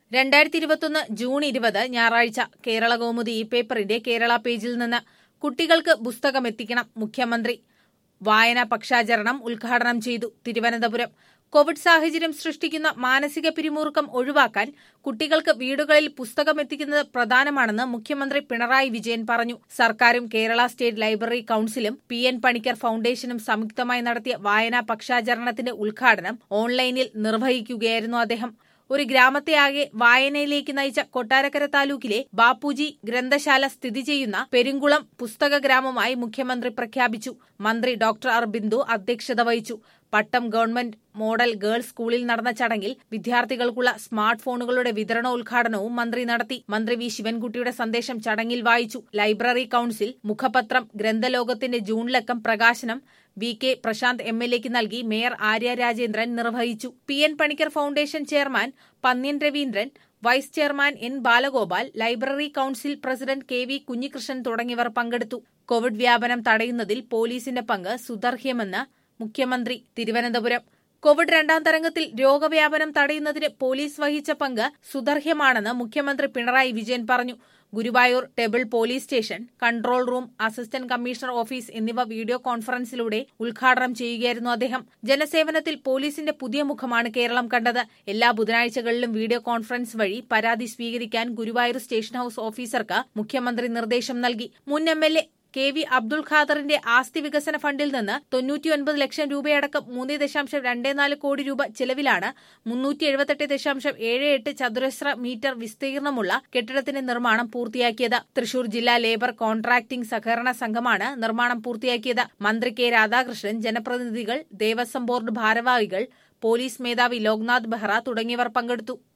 രണ്ടായിരത്തി ഇരുപത്തൊന്ന് ജൂൺ ഇരുപത് ഞായറാഴ്ച കേരള കൗമുദി ഈ പേപ്പറിന്റെ കേരള പേജിൽ നിന്ന് കുട്ടികൾക്ക് പുസ്തകം എത്തിക്കണം മുഖ്യമന്ത്രി വായനാ പക്ഷാചരണം ഉദ്ഘാടനം ചെയ്തു തിരുവനന്തപുരം കോവിഡ് സാഹചര്യം സൃഷ്ടിക്കുന്ന മാനസിക പിരിമുറുക്കം ഒഴിവാക്കാൻ കുട്ടികൾക്ക് വീടുകളിൽ പുസ്തകം എത്തിക്കുന്നത് പ്രധാനമാണെന്ന് മുഖ്യമന്ത്രി പിണറായി വിജയൻ പറഞ്ഞു സർക്കാരും കേരള സ്റ്റേറ്റ് ലൈബ്രറി കൌൺസിലും പി എൻ പണിക്കർ ഫൌണ്ടേഷനും സംയുക്തമായി നടത്തിയ വായനാ പക്ഷാചരണത്തിന്റെ ഉദ്ഘാടനം ഓൺലൈനിൽ നിർവഹിക്കുകയായിരുന്നു അദ്ദേഹം ഒരു ഗ്രാമത്തെ ആകെ വായനയിലേക്ക് നയിച്ച കൊട്ടാരക്കര താലൂക്കിലെ ബാപ്പുജി ഗ്രന്ഥശാല സ്ഥിതി ചെയ്യുന്ന പെരുങ്കുളം പുസ്തക ഗ്രാമമായി മുഖ്യമന്ത്രി പ്രഖ്യാപിച്ചു മന്ത്രി ഡോക്ടർ ആർ ബിന്ദു അധ്യക്ഷത വഹിച്ചു പട്ടം ഗവൺമെന്റ് മോഡൽ ഗേൾസ് സ്കൂളിൽ നടന്ന ചടങ്ങിൽ വിദ്യാർത്ഥികൾക്കുള്ള സ്മാർട്ട് ഫോണുകളുടെ വിതരണോദ്ഘാടനവും മന്ത്രി നടത്തി മന്ത്രി വി ശിവൻകുട്ടിയുടെ സന്ദേശം ചടങ്ങിൽ വായിച്ചു ലൈബ്രറി കൌൺസിൽ മുഖപത്രം ഗ്രന്ഥലോകത്തിന്റെ ജൂൺ ലക്കം പ്രകാശനം V K Prashanth M L എക്ക് നൽകി മേയർ ആര്യ രാജേന്ദ്രൻ നിർവഹിച്ചു P N Panicker foundation chairman Pannyan Raveendran vice chairman N Balagopal library council president K V Kunhikrishnan തുടങ്ങിയവർ പങ്കെടുത്തു കോവിഡ് വ്യാപനം തടയുന്നതിൽ പോലീസിന്റെ പങ്ക് സുദർഹ്യമെന്ന് മുഖ്യമന്ത്രി തിരുവനന്തപുരം കോവിഡ് രണ്ടാം തരംഗത്തിൽ രോഗവ്യാപനം തടയുന്നതിന് പോലീസ് വഹിച്ച പങ്ക് സുദർഹ്യമാണെന്ന് മുഖ്യമന്ത്രി പിണറായി വിജയൻ പറഞ്ഞു Guruvayur temple police station control room assistant commissioner office video വീഡിയോ കോൺഫറൻസിലൂടെ ഉദ്ഘാടനം ചെയ്യുകയായിരുന്നു അദ്ദേഹം ജനസേവനത്തിൽ പോലീസിന്റെ പുതിയ മുഖമാണ് കേരളം കണ്ടത് എല്ലാ ബുധനാഴ്ചകളിലും വീഡിയോ കോൺഫറൻസ് വഴി പരാതി സ്വീകരിക്കാൻ ഗുരുവായൂർ സ്റ്റേഷൻ ഹൌസ് ഓഫീസർക്ക് മുഖ്യമന്ത്രി നിർദ്ദേശം നൽകി മുൻ M L A K V Abdul ഖാദറിന്റെ ആസ്തി വികസന ഫണ്ടിൽ നിന്ന് തൊണ്ണൂറ്റിയൊൻപത് ലക്ഷം രൂപയടക്കം മൂന്ന് ദശാംശം രണ്ട് നാല് കോടി രൂപ ചെലവിലാണ് മുന്നൂറ്റി എഴുപത്തെട്ട് ദശാംശം ഏഴ് എട്ട് ചതുരശ്ര മീറ്റർ വിസ്തീർണമുള്ള കെട്ടിടത്തിന്റെ നിർമ്മാണം പൂർത്തിയാക്കിയത് തൃശൂർ ജില്ലാ ലേബർ കോൺട്രാക്ടിംഗ് സഹകരണ സംഘമാണ് നിർമ്മാണം പൂർത്തിയാക്കിയത് മന്ത്രി കെ രാധാകൃഷ്ണൻ ജനപ്രതിനിധികൾ ദേവസ്വം ബോർഡ് ഭാരവാഹികൾ പോലീസ് മേധാവി ലോക്നാഥ് ബെഹ്റ തുടങ്ങിയവർ പങ്കെടുത്തു